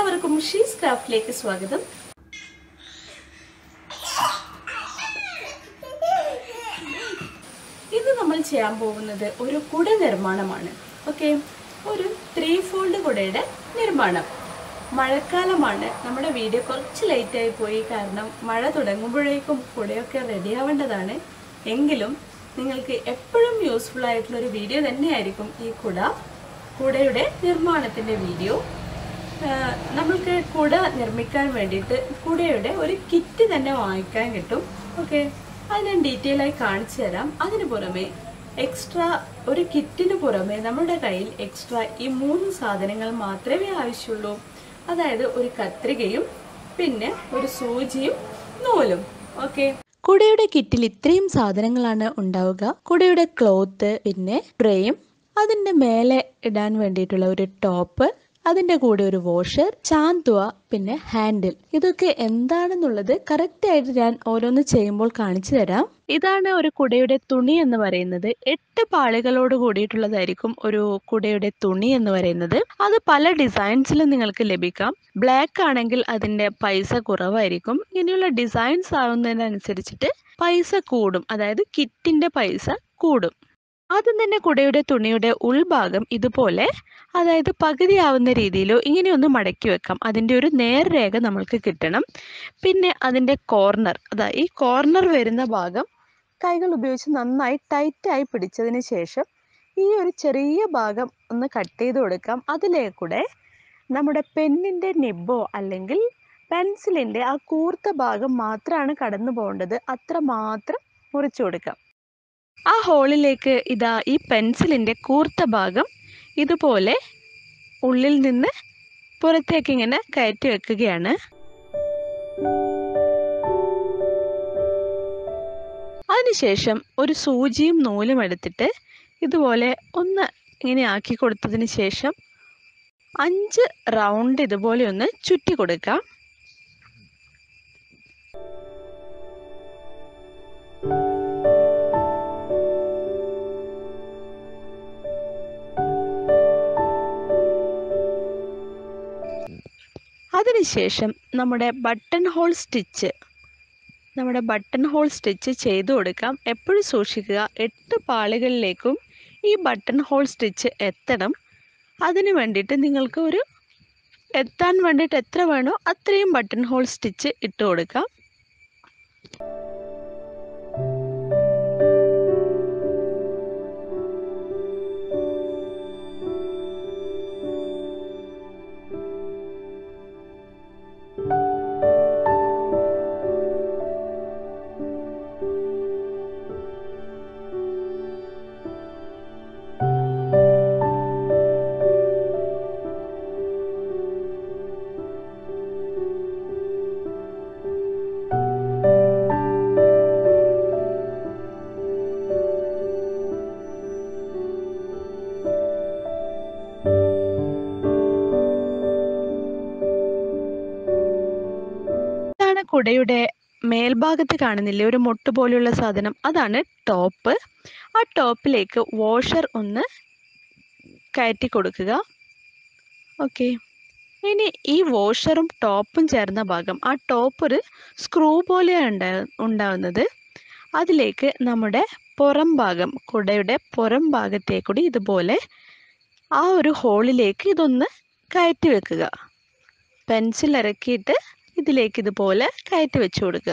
എല്ലാവർക്കും ഷീസ് ക്രാഫ്റ്റിലേക്ക് സ്വാഗതം ഇന്ന് നമ്മൾ ചെയ്യാൻ പോകുന്നത് ഒരു കുട നിർമ്മാണമാണ് ഓക്കെ ഒരു ത്രീ ഫോൾഡ് കുടയുടെ നിർമ്മാണം മഴക്കാലമാണ് നമ്മുടെ വീഡിയോ കുറച്ച് ലേറ്റായി പോയി കാരണം മഴ തുടങ്ങുമ്പോഴേക്കും കുടയൊക്കെ റെഡി ആവേണ്ടതാണ് എങ്കിലും നിങ്ങൾക്ക് എപ്പോഴും യൂസ്ഫുൾ ആയിട്ടുള്ള ഒരു വീഡിയോ തന്നെയായിരിക്കും ഈ കുട കുടയുടെ നിർമ്മാണത്തിൻ്റെ വീഡിയോ ആഹ് നമ്മൾക്ക് കുട നിർമ്മിക്കാൻ വേണ്ടിയിട്ട് കുടയുടെ ഒരു കിറ്റ് തന്നെ വാങ്ങിക്കാൻ കിട്ടും ഓക്കെ അത് ഞാൻ ഡീറ്റെയിൽ ആയി കാണിച്ചു തരാം അതിന് പുറമെ എക്സ്ട്രാ ഒരു കിറ്റിന് പുറമെ നമ്മുടെ കയ്യിൽ എക്സ്ട്രാ ഈ മൂന്ന് സാധനങ്ങൾ മാത്രമേ ആവശ്യമുള്ളൂ അതായത് ഒരു കത്രികയും പിന്നെ ഒരു സൂചിയും നൂലും ഓക്കെ കുടയുടെ കിറ്റിൽ ഇത്രയും സാധനങ്ങളാണ് ഉണ്ടാവുക കുടയുടെ ക്ലോത്ത് പിന്നെ ഫ്രെയിം അതിൻ്റെ മേലെ ഇടാൻ വേണ്ടിയിട്ടുള്ള ഒരു ടോപ്പ് അതിൻ്റെ കൂടെ ഒരു വാഷർ ചാന്തുവ പിന്നെ ഹാൻഡിൽ ഇതൊക്കെ എന്താണെന്നുള്ളത് കറക്റ്റ് ആയിട്ട് ഞാൻ ഓരോന്ന് ചെയ്യുമ്പോൾ കാണിച്ചു തരാം ഇതാണ് ഒരു കുടയുടെ തുണി എന്ന് പറയുന്നത് എട്ട് പാളികളോട് കൂടിയിട്ടുള്ളതായിരിക്കും ഒരു കുടയുടെ തുണി എന്ന് പറയുന്നത് അത് പല ഡിസൈൻസിലും നിങ്ങൾക്ക് ലഭിക്കാം ബ്ലാക്ക് ആണെങ്കിൽ അതിൻ്റെ പൈസ കുറവായിരിക്കും ഇനിയുള്ള ഡിസൈൻസ് ആവുന്നതിനനുസരിച്ചിട്ട് പൈസ കൂടും അതായത് കിറ്റിൻ്റെ പൈസ കൂടും ആദ്യം തന്നെ കുടയുടെ തുണിയുടെ ഉൾഭാഗം ഇതുപോലെ അതായത് പകുതിയാവുന്ന രീതിയിലോ ഇങ്ങനെ ഒന്ന് മടക്കി വെക്കാം അതിൻ്റെ ഒരു നേർരേഖ നമ്മൾക്ക് കിട്ടണം പിന്നെ അതിൻ്റെ കോർണർ അതാ ഈ കോർണർ വരുന്ന ഭാഗം കൈകൾ ഉപയോഗിച്ച് നന്നായി ടൈറ്റായി പിടിച്ചതിന് ശേഷം ഈ ഒരു ചെറിയ ഭാഗം ഒന്ന് കട്ട് ചെയ്ത് കൊടുക്കാം അതിലേക്കൂടെ നമ്മുടെ പെന്നിൻ്റെ നിബോ അല്ലെങ്കിൽ പെൻസിലിൻ്റെ ആ കൂർത്ത ഭാഗം മാത്രമാണ് കടന്നു പോകേണ്ടത് അത്ര മാത്രം മുറിച്ചു കൊടുക്കാം ആ ഹോളിലേക്ക് ഇതാ ഈ പെൻസിലിൻ്റെ കൂർത്ത ഭാഗം ഇതുപോലെ ഉള്ളിൽ നിന്ന് പുറത്തേക്ക് ഇങ്ങനെ കയറ്റി വെക്കുകയാണ് അതിനുശേഷം ഒരു സൂചിയും നൂലും എടുത്തിട്ട് ഇതുപോലെ ഒന്ന് ഇങ്ങനെ ആക്കി കൊടുത്തതിന് ശേഷം അഞ്ച് റൗണ്ട് ഇതുപോലെ ഒന്ന് ചുറ്റി കൊടുക്കാം അതിനുശേഷം നമ്മുടെ ബട്ടൺ ഹോൾ സ്റ്റിച്ച് നമ്മുടെ ബട്ടൺ ഹോൾ സ്റ്റിച്ച് ചെയ്തു കൊടുക്കാം എപ്പോഴും സൂക്ഷിക്കുക എട്ട് പാളികളിലേക്കും ഈ ബട്ടൺ ഹോൾ സ്റ്റിച്ച് എത്തണം അതിന് വേണ്ടിയിട്ട് നിങ്ങൾക്ക് ഒരു എത്താൻ വേണ്ടിയിട്ട് എത്ര വേണോ അത്രയും ബട്ടൺ ഹോൾ സ്റ്റിച്ച് ഇട്ട് കൊടുക്കാം ഇതാണ് കുടയുടെ മേൽഭാഗത്ത് കാണുന്നില്ലേ ഒരു മൊട്ട് പോലെയുള്ള സാധനം അതാണ് ടോപ്പ് ആ ടോപ്പിലേക്ക് വാഷർ ഒന്ന് കയറ്റി കൊടുക്കുക ഓക്കെ ഇനി ഈ വാഷറും ടോപ്പും ചേർന്ന ഭാഗം ആ ടോപ്പ് ഒരു സ്ക്രൂ പോലെയാണ് ഉണ്ടാ ഉണ്ടാവുന്നത് അതിലേക്ക് നമ്മുടെ പുറം ഭാഗം കുടയുടെ പുറം ഭാഗത്തേക്കൂടി ഇതുപോലെ ആ ഒരു ഹോളിലേക്ക് ഇതൊന്ന് കയറ്റി വെക്കുക പെൻസിൽ ഇറക്കിയിട്ട് ഇതിലേക്ക് ഇതുപോലെ കയറ്റി വെച്ചു കൊടുക്കുക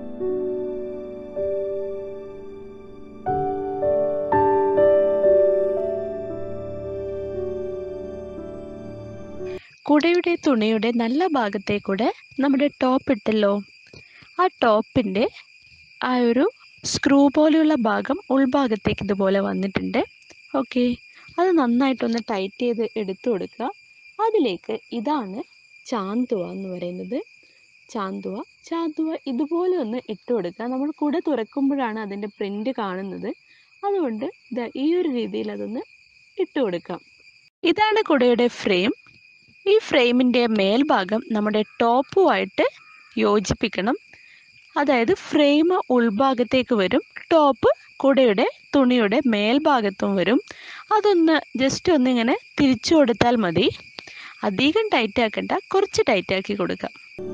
കുടയുടെ തുണിയുടെ നല്ല ഭാഗത്തേക്കൂടെ നമ്മുടെ ടോപ്പ് ഇട്ടല്ലോ ആ ടോപ്പിൻ്റെ ആ ഒരു സ്ക്രൂ പോലെയുള്ള ഭാഗം ഉൾഭാഗത്തേക്ക് ഇതുപോലെ വന്നിട്ടുണ്ട് ഓക്കെ അത് നന്നായിട്ടൊന്ന് ടൈറ്റ് ചെയ്ത് എടുത്തു കൊടുക്കുക അതിലേക്ക് ഇതാണ് ചാന്തുവ എന്ന് പറയുന്നത് ചാന്തുവ ചാന്തുവ ഇതുപോലെ ഒന്ന് ഇട്ട് കൊടുക്കുക നമ്മൾ കുട തുറക്കുമ്പോഴാണ് അതിൻ്റെ പ്രിൻ്റ് കാണുന്നത് അതുകൊണ്ട് ദാ ഈ ഒരു രീതിയിൽ അതൊന്ന് ഇട്ട് കൊടുക്കാം ഇതാണ് കുടയുടെ ഫ്രെയിം ഈ ഫ്രെയിമിൻ്റെ മേൽഭാഗം നമ്മുടെ ടോപ്പുമായിട്ട് യോജിപ്പിക്കണം അതായത് ഫ്രെയിം ഉൾഭാഗത്തേക്ക് വരും ടോപ്പ് കുടയുടെ തുണിയുടെ മേൽഭാഗത്തും വരും അതൊന്ന് ജസ്റ്റ് ഒന്നിങ്ങനെ തിരിച്ചു കൊടുത്താൽ മതി അധികം ടൈറ്റ് ആക്കണ്ട കുറച്ച് ടൈറ്റ് ആക്കി കൊടുക്കാം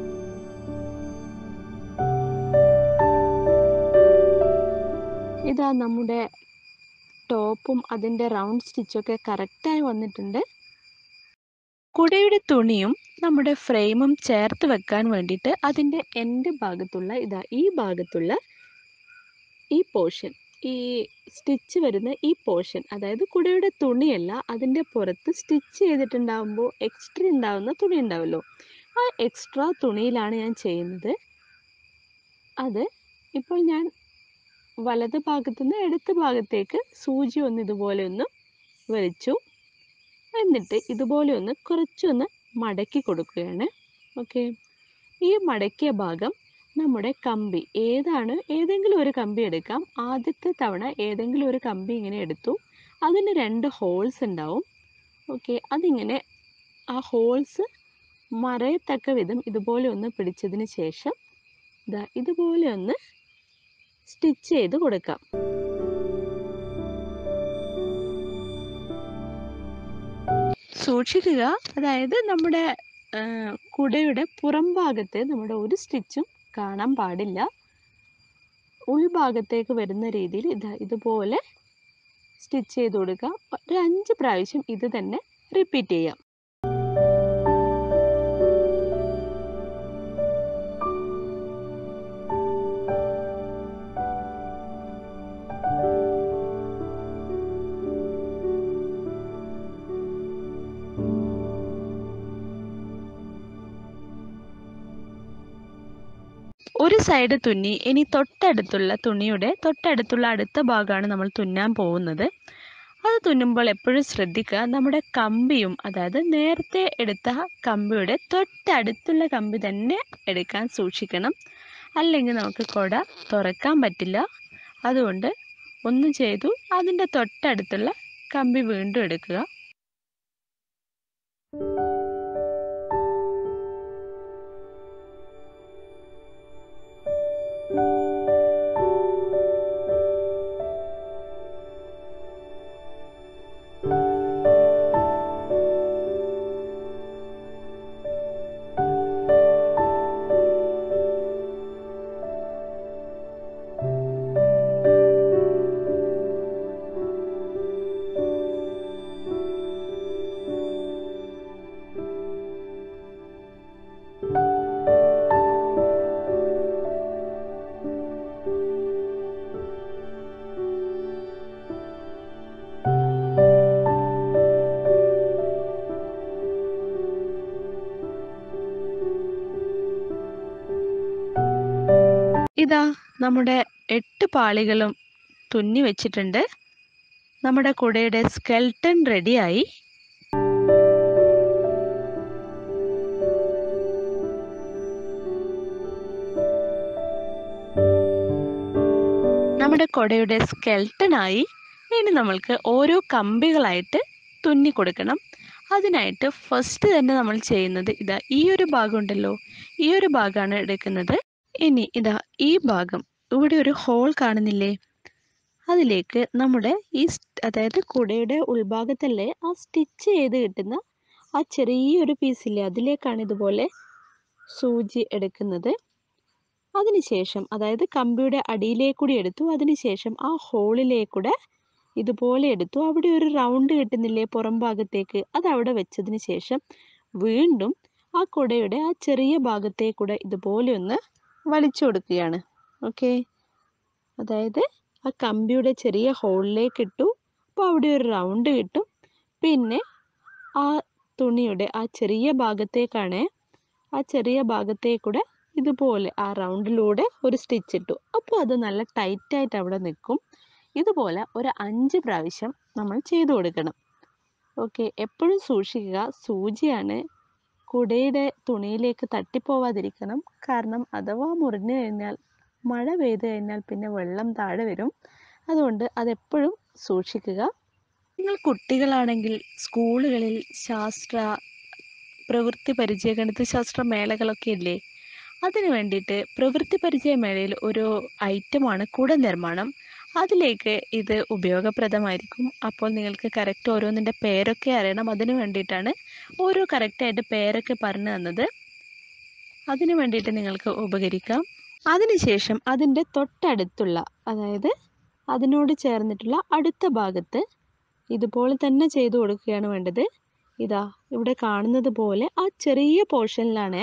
ഇതാ നമ്മുടെ ടോപ്പും അതിൻ്റെ റൗണ്ട് സ്റ്റിച്ചൊക്കെ കറക്റ്റായി വന്നിട്ടുണ്ട് കുടയുടെ തുണിയും നമ്മുടെ ഫ്രെയിമും ചേർത്ത് വെക്കാൻ വേണ്ടിയിട്ട് അതിൻ്റെ എൻ്റെ ഭാഗത്തുള്ള ഇതാ ഈ ഭാഗത്തുള്ള ഈ പോർഷൻ ഈ സ്റ്റിച്ച് വരുന്ന ഈ പോർഷൻ അതായത് കുടയുടെ തുണിയല്ല അതിൻ്റെ പുറത്ത് സ്റ്റിച്ച് ചെയ്തിട്ടുണ്ടാകുമ്പോൾ എക്സ്ട്രാ ഉണ്ടാവുന്ന തുണി ഉണ്ടാവുമല്ലോ ആ എക്സ്ട്രാ തുണിയിലാണ് ഞാൻ ചെയ്യുന്നത് അത് ഇപ്പോൾ ഞാൻ വലത് ഭാഗത്തു നിന്ന് ഇടത് ഭാഗത്തേക്ക് സൂചി ഒന്ന് ഇതുപോലെ ഒന്ന് വലിച്ചു എന്നിട്ട് ഇതുപോലെ ഒന്ന് കുറച്ചൊന്ന് മടക്കി കൊടുക്കുകയാണ് ഓക്കെ ഈ മടക്കിയ ഭാഗം നമ്മുടെ കമ്പി ഏതാണ് ഏതെങ്കിലും ഒരു കമ്പി എടുക്കാം ആദ്യത്തെ തവണ ഏതെങ്കിലും ഒരു കമ്പി ഇങ്ങനെ എടുത്തു അതിന് രണ്ട് ഹോൾസ് ഉണ്ടാവും ഓക്കെ അതിങ്ങനെ ആ ഹോൾസ് മറയത്തക്ക വിധം ഇതുപോലെ ഒന്ന് പിടിച്ചതിന് ശേഷം ഇതാ ഇതുപോലെ ഒന്ന് സ്റ്റിച്ച് ചെയ്ത് കൊടുക്കാം സൂക്ഷിക്കുക അതായത് നമ്മുടെ ആ, കുടയുടെ പുറം ഭാഗത്ത് നമ്മുടെ ഒരു സ്റ്റിച്ചും കാണാൻ പാടില്ല ഉൾഭാഗത്തേക്ക് വരുന്ന രീതിയിൽ ഇതാ ഇതുപോലെ സ്റ്റിച്ച് ചെയ്ത് കൊടുക്കുക ഒരു അഞ്ച് പ്രാവശ്യം ഇത് തന്നെ റിപ്പീറ്റ് ചെയ്യാം ഒരു സൈഡ് തുന്നി ഇനി തൊട്ടടുത്തുള്ള തുണിയുടെ തൊട്ടടുത്തുള്ള അടുത്ത ഭാഗമാണ് നമ്മൾ തുന്നാൻ പോകുന്നത് അത് തുന്നുമ്പോൾ എപ്പോഴും ശ്രദ്ധിക്കുക നമ്മുടെ കമ്പിയും അതായത് നേരത്തെ എടുത്ത കമ്പിയുടെ തൊട്ടടുത്തുള്ള കമ്പി തന്നെ എടുക്കാൻ സൂക്ഷിക്കണം അല്ലെങ്കിൽ നമുക്ക് കുട തുറക്കാൻ പറ്റില്ല അതുകൊണ്ട് ഒന്ന് ചെയ്തു അതിൻ്റെ തൊട്ടടുത്തുള്ള കമ്പി വീണ്ടും എടുക്കുക ഇതാ നമ്മുടെ എട്ട് പാളികളും തുന്നി വെച്ചിട്ടുണ്ട് നമ്മുടെ കുടയുടെ സ്കെൽട്ടൺ റെഡിയായി നമ്മുടെ കുടയുടെ സ്കെൽട്ടനായി ഇനി നമ്മൾക്ക് ഓരോ കമ്പികളായിട്ട് തുന്നി കൊടുക്കണം അതിനായിട്ട് ഫസ്റ്റ് തന്നെ നമ്മൾ ചെയ്യുന്നത് ഇതാ ഈ ഒരു ഭാഗം ഉണ്ടല്ലോ ഈ ഒരു ഭാഗമാണ് എടുക്കുന്നത് ഇനി ഇതാ ഈ ഭാഗം ഇവിടെ ഒരു ഹോൾ കാണുന്നില്ലേ അതിലേക്ക് നമ്മുടെ ഈ സ്റ്റ്- അതായത് കുടയുടെ ഉൾഭാഗത്തല്ലേ ആ സ്റ്റിച്ച് ചെയ്ത് കിട്ടുന്ന ആ ചെറിയൊരു പീസില്ലേ അതിലേക്കാണ് ഇതുപോലെ സൂചി എടുക്കുന്നത് അതിനുശേഷം അതായത് കമ്പിയുടെ അടിയിലേക്കൂടി എടുത്തു അതിനുശേഷം ആ ഹോളിലേക്കൂടെ ഇതുപോലെ എടുത്തു അവിടെ ഒരു റൗണ്ട് കിട്ടുന്നില്ലേ പുറം ഭാഗത്തേക്ക് അത് അവിടെ വെച്ചതിന് ശേഷം വീണ്ടും ആ കുടയുടെ ആ ചെറിയ ഭാഗത്തേക്കൂടെ ഇതുപോലെ ഒന്ന് വലിച്ചു കൊടുക്കുകയാണ് ഓക്കെ അതായത് ആ കമ്പിയുടെ ചെറിയ ഹോളിലേക്ക് ഇട്ടു അപ്പോൾ അവിടെ ഒരു റൗണ്ട് കിട്ടും പിന്നെ ആ തുണിയുടെ ആ ചെറിയ ഭാഗത്തേക്കാണ് ആ ചെറിയ ഭാഗത്തേക്കൂടെ ഇതുപോലെ ആ റൗണ്ടിലൂടെ ഒരു സ്റ്റിച്ച് ഇട്ടു അപ്പോൾ അത് നല്ല ടൈറ്റായിട്ട് അവിടെ നിൽക്കും ഇതുപോലെ ഒരു അഞ്ച് പ്രാവശ്യം നമ്മൾ ചെയ്തു കൊടുക്കണം ഓക്കെ എപ്പോഴും സൂക്ഷിക്കുക സൂചിയാണ് കുടയുടെ തുണിയിലേക്ക് തട്ടിപ്പോവാതിരിക്കണം കാരണം അഥവാ മുറിഞ്ഞു കഴിഞ്ഞാൽ മഴ പെയ്തു കഴിഞ്ഞാൽ പിന്നെ വെള്ളം താഴെ വരും അതുകൊണ്ട് അതെപ്പോഴും സൂക്ഷിക്കുക നിങ്ങൾ കുട്ടികളാണെങ്കിൽ സ്കൂളുകളിൽ ശാസ്ത്ര പ്രവൃത്തി പരിചയ ഗണിതശാസ്ത്ര മേളകളൊക്കെ ഇല്ലേ അതിനു വേണ്ടിയിട്ട് പ്രവൃത്തി പരിചയ മേളയിൽ ഒരു ഐറ്റമാണ് കുട നിർമ്മാണം അതിലേക്ക് ഇത് ഉപയോഗപ്രദമായിരിക്കും അപ്പോൾ നിങ്ങൾക്ക് കറക്റ്റ് ഓരോന്നിൻ്റെ പേരൊക്കെ അറിയണം അതിന് വേണ്ടിയിട്ടാണ് ഓരോ കറക്റ്റായിട്ട് പേരൊക്കെ പറഞ്ഞു തന്നത് അതിന് വേണ്ടിയിട്ട് നിങ്ങൾക്ക് ഉപകരിക്കാം അതിനുശേഷം അതിൻ്റെ തൊട്ടടുത്തുള്ള അതായത് അതിനോട് ചേർന്നിട്ടുള്ള അടുത്ത ഭാഗത്ത് ഇതുപോലെ തന്നെ ചെയ്തു കൊടുക്കുകയാണ് വേണ്ടത് ഇതാ ഇവിടെ കാണുന്നത് പോലെ ആ ചെറിയ പോർഷനിലാണ്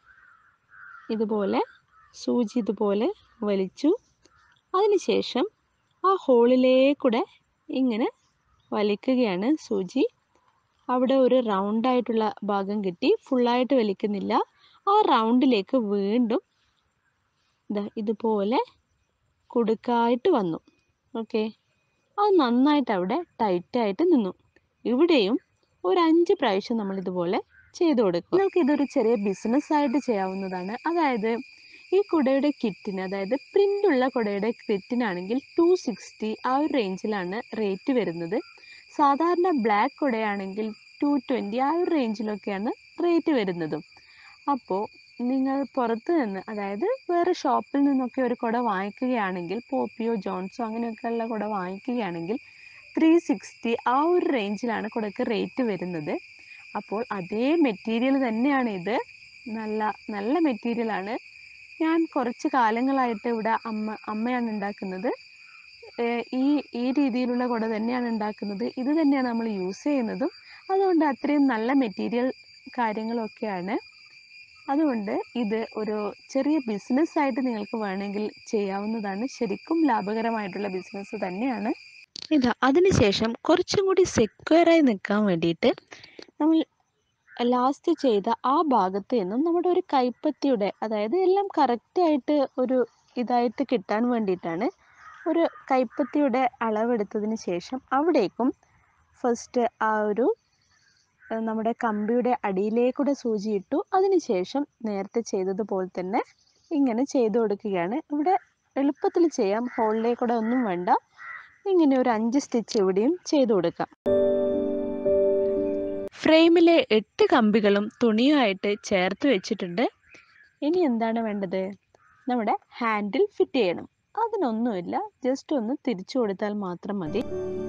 ഇതുപോലെ സൂചി ഇതുപോലെ വലിച്ചു അതിനുശേഷം ആ ഹോളിലേക്കൂടെ ഇങ്ങനെ വലിക്കുകയാണ് സൂചി അവിടെ ഒരു റൗണ്ടായിട്ടുള്ള ഭാഗം കിട്ടി ഫുള്ളായിട്ട് വലിക്കുന്നില്ല ആ റൗണ്ടിലേക്ക് വീണ്ടും ഇതാ ഇതുപോലെ കുടുക്കായിട്ട് വന്നു ഓക്കെ അത് നന്നായിട്ട് അവിടെ ടൈറ്റായിട്ട് നിന്നു ഇവിടെയും ഒരു അഞ്ച് പ്രാവശ്യം നമ്മൾ ഇതുപോലെ ചെയ്തു കൊടുക്കും നിങ്ങൾക്ക് ഇതൊരു ചെറിയ ബിസിനസ് ആയിട്ട് ചെയ്യാവുന്നതാണ് അതായത് ഈ കുടയുടെ കിറ്റിന് അതായത് പ്രിൻ്റ് ഉള്ള കുടയുടെ കിറ്റിനാണെങ്കിൽ ടു സിക്സ്റ്റി ആ ഒരു റേഞ്ചിലാണ് റേറ്റ് വരുന്നത് സാധാരണ ബ്ലാക്ക് കുടയാണെങ്കിൽ ടു ട്വൻറ്റി ആ ഒരു റേഞ്ചിലൊക്കെയാണ് റേറ്റ് വരുന്നതും അപ്പോൾ നിങ്ങൾ പുറത്ത് നിന്ന് അതായത് വേറെ ഷോപ്പിൽ നിന്നൊക്കെ ഒരു കുട വാങ്ങിക്കുകയാണെങ്കിൽ പോപ്പിയോ ജോൺസോ അങ്ങനെയൊക്കെയുള്ള കുട വാങ്ങിക്കുകയാണെങ്കിൽ ത്രീ സിക്സ്റ്റി ആ ഒരു റേഞ്ചിലാണ് കുടക്ക് റേറ്റ് വരുന്നത് അപ്പോൾ അതേ മെറ്റീരിയൽ തന്നെയാണ് ഇത് നല്ല നല്ല മെറ്റീരിയലാണ് ഞാൻ കുറച്ച് കാലങ്ങളായിട്ട് ഇവിടെ അമ്മ അമ്മയാണ് ഉണ്ടാക്കുന്നത് ഏഹ് ഈ ഈ രീതിയിലുള്ള കുട തന്നെയാണ് ഉണ്ടാക്കുന്നത് ഇത് തന്നെയാണ് നമ്മൾ യൂസ് ചെയ്യുന്നതും അതുകൊണ്ട് അത്രയും നല്ല മെറ്റീരിയൽ കാര്യങ്ങളൊക്കെയാണ് അതുകൊണ്ട് ഇത് ഒരു ചെറിയ ബിസിനസ് ആയിട്ട് നിങ്ങൾക്ക് വേണമെങ്കിൽ ചെയ്യാവുന്നതാണ് ശരിക്കും ലാഭകരമായിട്ടുള്ള ബിസിനസ് തന്നെയാണ് ഇതാ അതിനുശേഷം കുറച്ചും കൂടി സെക്യൂറായി നിൽക്കാൻ വേണ്ടിയിട്ട് നമ്മൾ ലാസ്റ്റ് ചെയ്ത ആ ഭാഗത്ത് നിന്നും നമ്മുടെ ഒരു കൈപ്പത്തിയുടെ അതായത് എല്ലാം കറക്റ്റായിട്ട് ഒരു ഇതായിട്ട് കിട്ടാൻ വേണ്ടിയിട്ടാണ് ഒരു കൈപ്പത്തിയുടെ അളവെടുത്തതിന് ശേഷം അവിടേക്കും ഫസ്റ്റ് ആ ഒരു ഏഹ് നമ്മുടെ കമ്പിയുടെ അടിയിലേക്കൂടെ സൂചി ഇട്ടു അതിനുശേഷം നേരത്തെ ചെയ്തതുപോലെ തന്നെ ഇങ്ങനെ ചെയ്തു കൊടുക്കുകയാണ് ഇവിടെ എളുപ്പത്തിൽ ചെയ്യാം ഹോളിലേക്കൂടെ ഒന്നും വേണ്ട ഇങ്ങനെ ഒരു അഞ്ച് സ്റ്റിച്ച് ഇവിടെയും ചെയ്തു കൊടുക്കാം ഫ്രെയിമിലെ എട്ട് കമ്പികളും തുണിയുമായിട്ട് ചേർത്ത് വെച്ചിട്ടുണ്ട് ഇനി എന്താണ് വേണ്ടത് നമ്മുടെ ഹാൻഡിൽ ഫിറ്റ് ചെയ്യണം അതിനൊന്നുമില്ല ജസ്റ്റ് ഒന്ന് തിരിച്ചു കൊടുത്താൽ മാത്രം മതി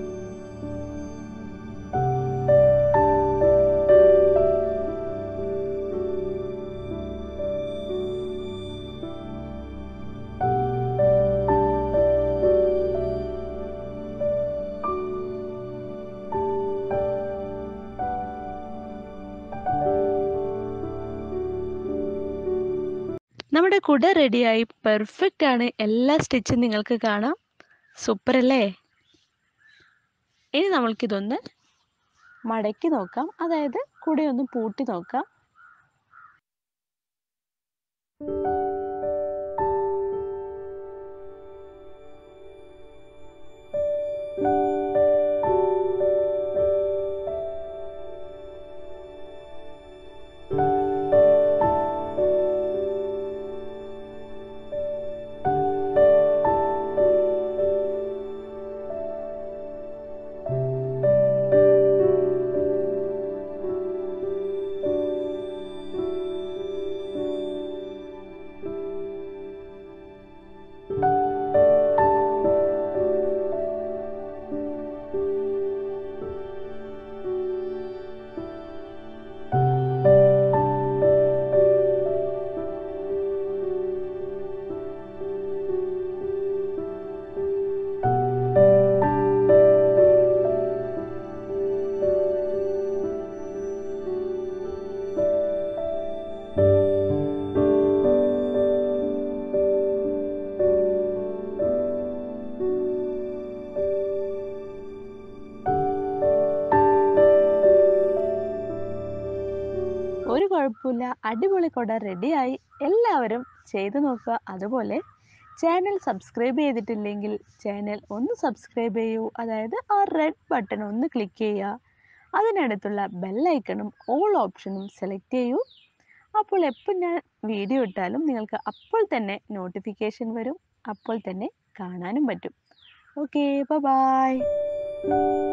നമ്മുടെ കുട റെഡിയായി പെർഫെക്റ്റ് ആണ് എല്ലാ സ്റ്റിച്ചും നിങ്ങൾക്ക് കാണാം സൂപ്പർ അല്ലേ ഇനി നമ്മൾക്കിതൊന്ന് മടക്കി നോക്കാം അതായത് കുടയൊന്ന് പൂട്ടി നോക്കാം ഒരു കുഴപ്പമില്ല അടിപൊളി കുട റെഡിയായി എല്ലാവരും ചെയ്തു നോക്കുക അതുപോലെ ചാനൽ സബ്സ്ക്രൈബ് ചെയ്തിട്ടില്ലെങ്കിൽ ചാനൽ ഒന്ന് സബ്സ്ക്രൈബ് ചെയ്യൂ അതായത് ആ റെഡ് ബട്ടൺ ഒന്ന് ക്ലിക്ക് ചെയ്യുക അതിനടുത്തുള്ള ബെല്ലൈക്കണും ഓൾ ഓപ്ഷനും സെലക്ട് ചെയ്യൂ അപ്പോൾ എപ്പോൾ ഞാൻ വീഡിയോ ഇട്ടാലും നിങ്ങൾക്ക് അപ്പോൾ തന്നെ നോട്ടിഫിക്കേഷൻ വരും അപ്പോൾ തന്നെ കാണാനും പറ്റും ഓക്കെ ബൈ